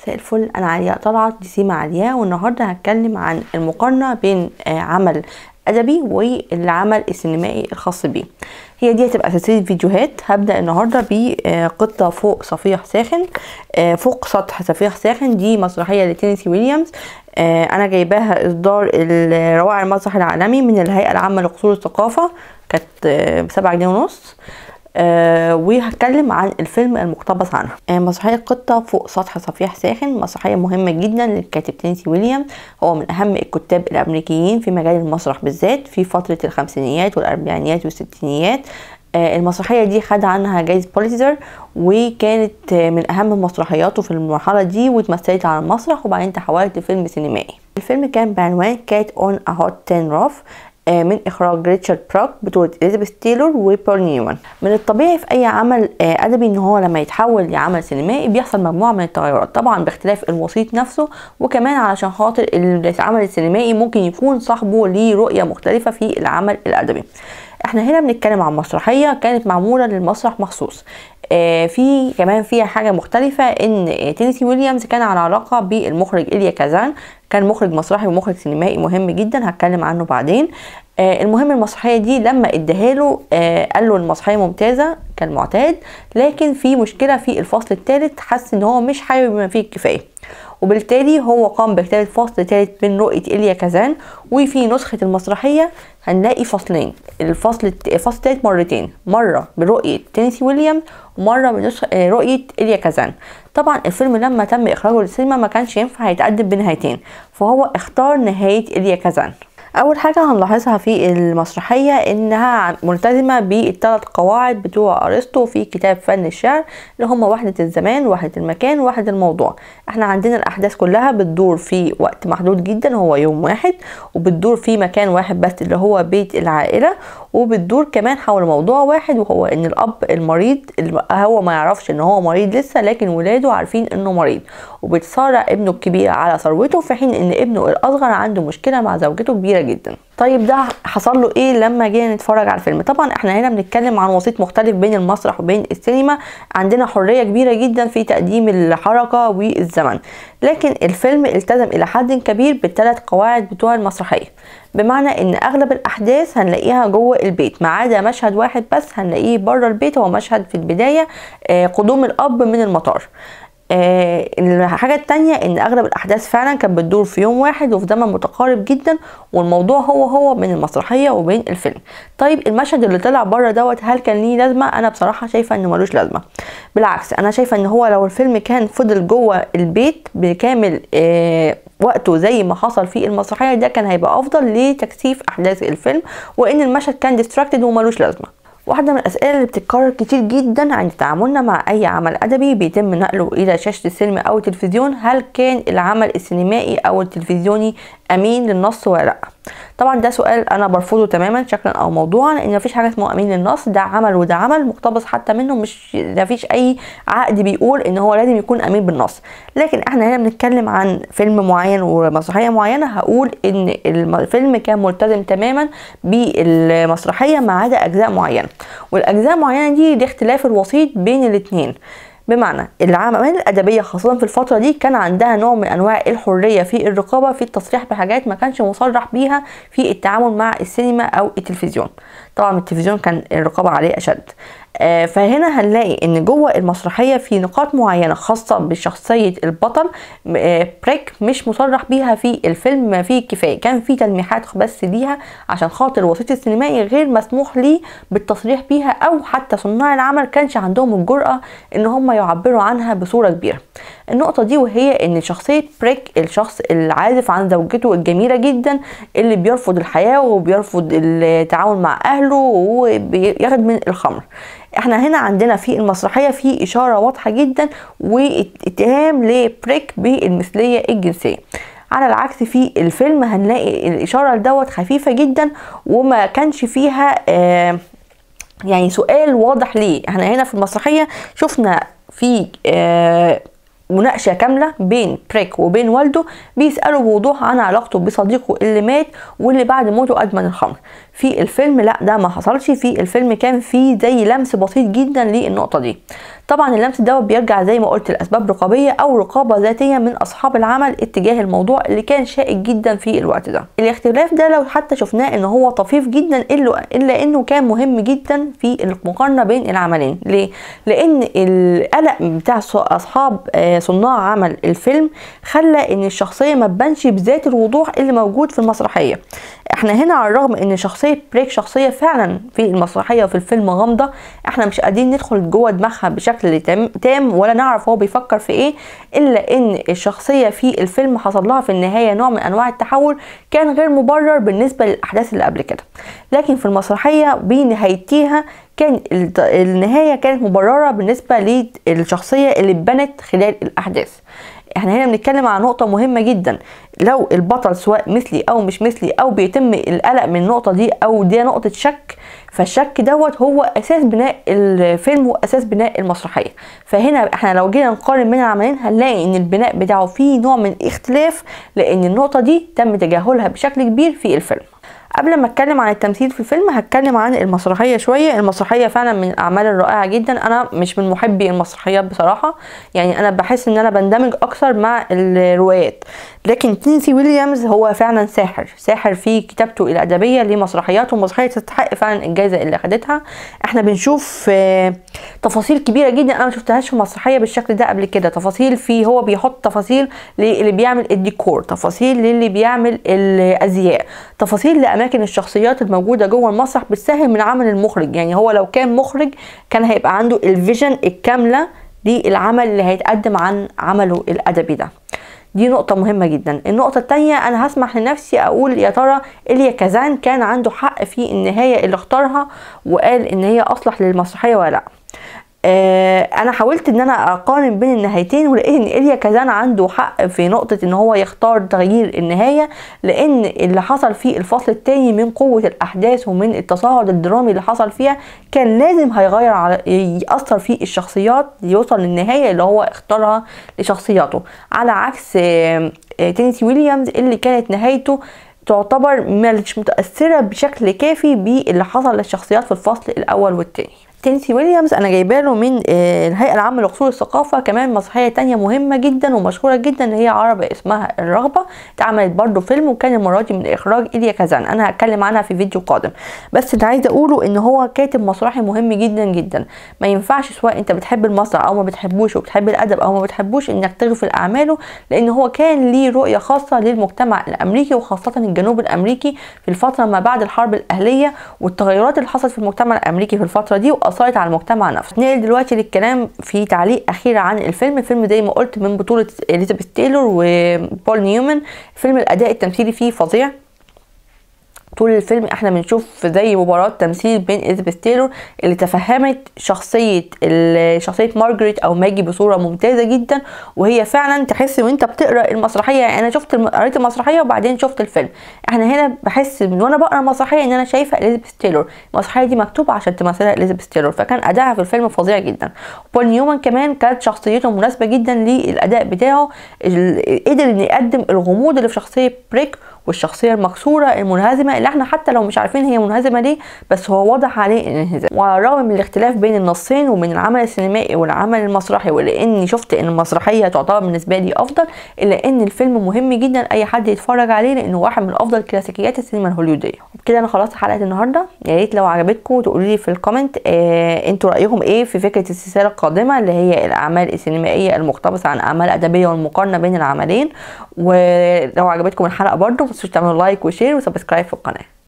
مساء الفل انا علياء طلعت دي سيما علياء والنهارده هتكلم عن المقارنه بين آه، عمل ادبي والعمل السينمائي الخاص بيه هي دي هتبقى سلسله فيديوهات هبدا النهارده بقطه فوق صفيح ساخن آه، فوق سطح صفيح ساخن دي مسرحيه لتينيسي ويليامز آه، انا جايباها اصدار الروائع المسرح العالمي من الهيئه العامه لقصور الثقافه كانت آه، بسبعة جنيه ونص آه وهتكلم عن الفيلم المقتبس عنها آه مسرحية قطة فوق سطح صفيح ساخن مسرحية مهمة جدا للكاتب تينيسي ويليام هو من أهم الكتاب الأمريكيين في مجال المسرح بالذات في فترة الخمسينيات والأربعينيات والستينيات آه المسرحية دي خد عنها جايزة بوليتزر وكانت آه من أهم مسرحياته في المرحلة دي واتمثلت على المسرح وبعدين تحولت لفيلم سينمائي الفيلم كان بعنوان كات اون ا هوت تين روف آه، من اخراج ريتشارد براك بطولة اليزابيث تايلور وبول نيومان من الطبيعي في اي عمل آه، ادبي ان هو لما يتحول لعمل سينمائي بيحصل مجموعه من التغيرات طبعا باختلاف الوسيط نفسه وكمان علشان خاطر العمل السينمائي ممكن يكون صاحبه ليه رؤيه مختلفه في العمل الادبي احنا هنا بنتكلم عن مسرحيه كانت معموله للمسرح مخصوص آه، في كمان فيها حاجه مختلفه ان تينيسي ويليامز كان على علاقه بالمخرج إليا كازان كان مخرج مسرحي ومخرج سينمائي مهم جدا هتكلم عنه بعدين آه المهم المسرحيه دي لما اداها له آه قال له المسرحيه ممتازه كالمعتاد لكن في مشكله في الفصل الثالث حس ان هو مش حابب بما فيه الكفايه وبالتالي هو قام بكتابة فصل ثالث من رؤية إليا كازان وفي نسخة المسرحية هنلاقي فصلين الفصل الفصل الثالث مرتين مرة برؤية تينيسي ويليام ومرة بنسخة رؤية إليا كازان طبعا الفيلم لما تم إخراجه للسينما ما كانش ينفع يتقدم بنهايتين فهو اختار نهاية إليا كازان اول حاجه هنلاحظها في المسرحيه انها ملتزمه بالثلاث قواعد بتوع ارسطو في كتاب فن الشعر اللي هم وحده الزمان وحده المكان وحده الموضوع احنا عندنا الاحداث كلها بتدور في وقت محدود جدا هو يوم واحد وبتدور في مكان واحد بس اللي هو بيت العائله وبتدور كمان حول موضوع واحد وهو ان الاب المريض اللي هو ما يعرفش ان هو مريض لسه لكن ولاده عارفين انه مريض وبيتصارع ابنه الكبير على ثروته في حين ان ابنه الاصغر عنده مشكله مع زوجته كبيره جدا طيب ده حصل له ايه لما جينا نتفرج على الفيلم طبعا احنا هنا بنتكلم عن وسيط مختلف بين المسرح وبين السينما عندنا حريه كبيره جدا في تقديم الحركه والزمن لكن الفيلم التزم الى حد كبير بالثلاث قواعد بتوع المسرحيه بمعنى ان اغلب الاحداث هنلاقيها جوه البيت ما عدا مشهد واحد بس هنلاقيه بره البيت هو مشهد في البدايه آه، قدوم الاب من المطار آه الحاجة التانية ان اغلب الاحداث فعلا كانت بتدور في يوم واحد وفي زمن متقارب جدا والموضوع هو هو بين المسرحية وبين الفيلم طيب المشهد اللي طلع بره دوت هل كان ليه لازمة انا بصراحة شايفة انه ملوش لازمة بالعكس انا شايفة ان هو لو الفيلم كان فضل جوه البيت بكامل آه وقته زي ما حصل في المسرحية ده كان هيبقى افضل لتكثيف احداث الفيلم وان المشهد كان ديستراكتد وملوش لازمة واحدة من الأسئلة اللي بتتكرر كتير جدا عند تعاملنا مع أي عمل أدبي بيتم نقله إلى شاشة السينما أو التلفزيون هل كان العمل السينمائي أو التلفزيوني أمين للنص ولا لأ؟ طبعا ده سؤال أنا برفضه تماما شكلا أو موضوعا لأن مفيش حاجة اسمها أمين للنص ده عمل وده عمل مقتبس حتى منه مش مفيش أي عقد بيقول إن هو لازم يكون أمين بالنص لكن احنا هنا بنتكلم عن فيلم معين ومسرحية معينة هقول إن الفيلم كان ملتزم تماما بالمسرحية ما عدا أجزاء معينة والاجزاء معينه دي دي اختلاف الوسيط بين الاثنين بمعنى الاعمال الادبيه خاصه في الفتره دي كان عندها نوع من انواع الحريه في الرقابه في التصريح بحاجات ما كانش مصرح بيها في التعامل مع السينما او التلفزيون طبعا التلفزيون كان الرقابه عليه اشد آه فهنا هنلاقي ان جوه المسرحيه في نقاط معينه خاصه بشخصيه البطل آه بريك مش مصرح بيها في الفيلم ما فيه كفايه كان في تلميحات بس ليها عشان خاطر الوسيط السينمائي غير مسموح ليه بالتصريح بيها او حتى صناع العمل كانش عندهم الجرأه ان هم يعبروا عنها بصوره كبيره النقطة دي وهي ان شخصية بريك الشخص العازف عن زوجته الجميلة جدا اللي بيرفض الحياة وبيرفض التعاون مع اهله وبياخد من الخمر احنا هنا عندنا في المسرحية في اشارة واضحة جدا واتهام لبريك بالمثلية الجنسية على العكس في الفيلم هنلاقي الاشارة دوت خفيفة جدا وما كانش فيها آه يعني سؤال واضح ليه احنا هنا في المسرحية شفنا في آه مناقشة كاملة بين بريك وبين والده بيسأله بوضوح عن علاقته بصديقه اللي مات واللي بعد موته أدمن الخمر في الفيلم لا ده ما حصلش في الفيلم كان فيه زي لمس بسيط جدا للنقطة دي طبعا اللمس دوت بيرجع زي ما قلت لاسباب رقابيه او رقابه ذاتيه من اصحاب العمل اتجاه الموضوع اللي كان شائك جدا في الوقت ده الاختلاف ده لو حتى شفناه ان هو طفيف جدا الا الا انه كان مهم جدا في المقارنه بين العملين ليه لان القلق بتاع اصحاب صناع عمل الفيلم خلى ان الشخصيه ما تبانش بذات الوضوح اللي موجود في المسرحيه احنا هنا على الرغم ان شخصيه بريك شخصيه فعلا في المسرحيه وفي الفيلم غامضه احنا مش قادرين ندخل جوه دماغها بشكل تام ولا نعرف هو بيفكر في ايه الا ان الشخصيه في الفيلم حصل لها في النهايه نوع من انواع التحول كان غير مبرر بالنسبه للاحداث اللي قبل كده لكن في المسرحيه بنهايتها كان النهايه كانت مبرره بالنسبه للشخصيه اللي اتبنت خلال الاحداث احنا هنا بنتكلم عن نقطة مهمة جدا لو البطل سواء مثلي او مش مثلي او بيتم القلق من النقطة دي او دي نقطة شك فالشك دوت هو اساس بناء الفيلم واساس بناء المسرحية فهنا احنا لو جينا نقارن بين العملين هنلاقي ان البناء بتاعه فيه نوع من اختلاف لان النقطة دي تم تجاهلها بشكل كبير في الفيلم قبل ما اتكلم عن التمثيل في الفيلم هتكلم عن المسرحيه شويه المسرحيه فعلا من الاعمال الرائعه جدا انا مش من محبي المسرحيات بصراحه يعني انا بحس ان انا بندمج اكثر مع الروايات لكن تينسي ويليامز هو فعلا ساحر ساحر في كتابته الادبيه لمسرحياته ومسرحيه تستحق فعلا الجائزه اللي خدتها احنا بنشوف تفاصيل كبيره جدا انا ما شفتهاش في مسرحيه بالشكل ده قبل كده تفاصيل في هو بيحط تفاصيل للي بيعمل الديكور تفاصيل للي بيعمل الازياء تفاصيل لاماكن الشخصيات الموجوده جوه المسرح بتسهل من عمل المخرج يعني هو لو كان مخرج كان هيبقى عنده الفيجن الكامله للعمل اللي هيتقدم عن عمله الادبي ده دي نقطة مهمة جدا النقطة التانية أنا هسمح لنفسي أقول يا ترى إليا كازان كان عنده حق في النهاية اللي اختارها وقال إن هي أصلح للمسرحية ولا لأ آه انا حاولت ان انا اقارن بين النهايتين ولقيت ان ايليا كازان عنده حق في نقطه ان هو يختار تغيير النهايه لان اللي حصل في الفصل الثاني من قوه الاحداث ومن التصاعد الدرامي اللي حصل فيها كان لازم هيغير على ياثر في الشخصيات ليوصل للنهايه اللي هو اختارها لشخصياته على عكس آه تينيسي ويليامز اللي كانت نهايته تعتبر مش متاثره بشكل كافي باللي حصل للشخصيات في الفصل الاول والثاني تينسي ويليامز انا جايبه له من الهيئه العامه لاصول الثقافه كمان مسرحيه تانية مهمه جدا ومشهوره جدا اللي هي عربي اسمها الرغبه اتعملت برضو فيلم وكان المره دي من اخراج ايليا كازان انا هتكلم عنها في فيديو قادم بس اللي عايزه اقوله ان هو كاتب مسرحي مهم جدا جدا ما ينفعش سواء انت بتحب المسرح او ما بتحبوش وبتحب الادب او ما بتحبوش انك تغفل اعماله لان هو كان ليه رؤيه خاصه للمجتمع الامريكي وخاصه الجنوب الامريكي في الفتره ما بعد الحرب الاهليه والتغيرات اللي حصلت في المجتمع الامريكي في الفتره دي اثرت على المجتمع نفسه نقل دلوقتي للكلام في تعليق اخير عن الفيلم الفيلم زي ما قلت من بطوله اليزابيث تايلور وبول نيومان الفيلم الاداء التمثيلي فيه فظيع طول الفيلم احنا بنشوف زي مباراة تمثيل بين اليزابيث تايلور اللي تفهمت شخصية شخصية مارجريت او ماجي بصورة ممتازة جدا وهي فعلا تحس وانت بتقرا المسرحية يعني انا شفت قريت المسرحية وبعدين شفت الفيلم احنا هنا بحس من وانا بقرا المسرحية ان انا شايفة اليزابيث تايلور المسرحية دي مكتوبة عشان تمثلها اليزابيث تايلور فكان ادائها في الفيلم فظيع جدا بول نيومان كمان كانت شخصيته مناسبة جدا للاداء بتاعه قدر ان يقدم الغموض اللي في شخصية بريك والشخصيه المكسوره المنهزمه اللي احنا حتى لو مش عارفين هي منهزمه ليه بس هو واضح عليه الانهزام وعلى الرغم من الاختلاف بين النصين ومن العمل السينمائي والعمل المسرحي ولاني شفت ان المسرحيه تعتبر بالنسبه لي افضل الا ان الفيلم مهم جدا اي حد يتفرج عليه لانه واحد من افضل كلاسيكيات السينما الهوليوديه وبكده انا خلصت حلقه النهارده يا ريت لو عجبتكم تقولوا لي في الكومنت آه انتوا رايكم ايه في فكره السلسله القادمه اللي هي الاعمال السينمائيه المقتبسه عن اعمال ادبيه والمقارنه بين العملين ولو عجبتكم الحلقه برضه تنسوش تعملوا لايك وشير وسبسكرايب في القناه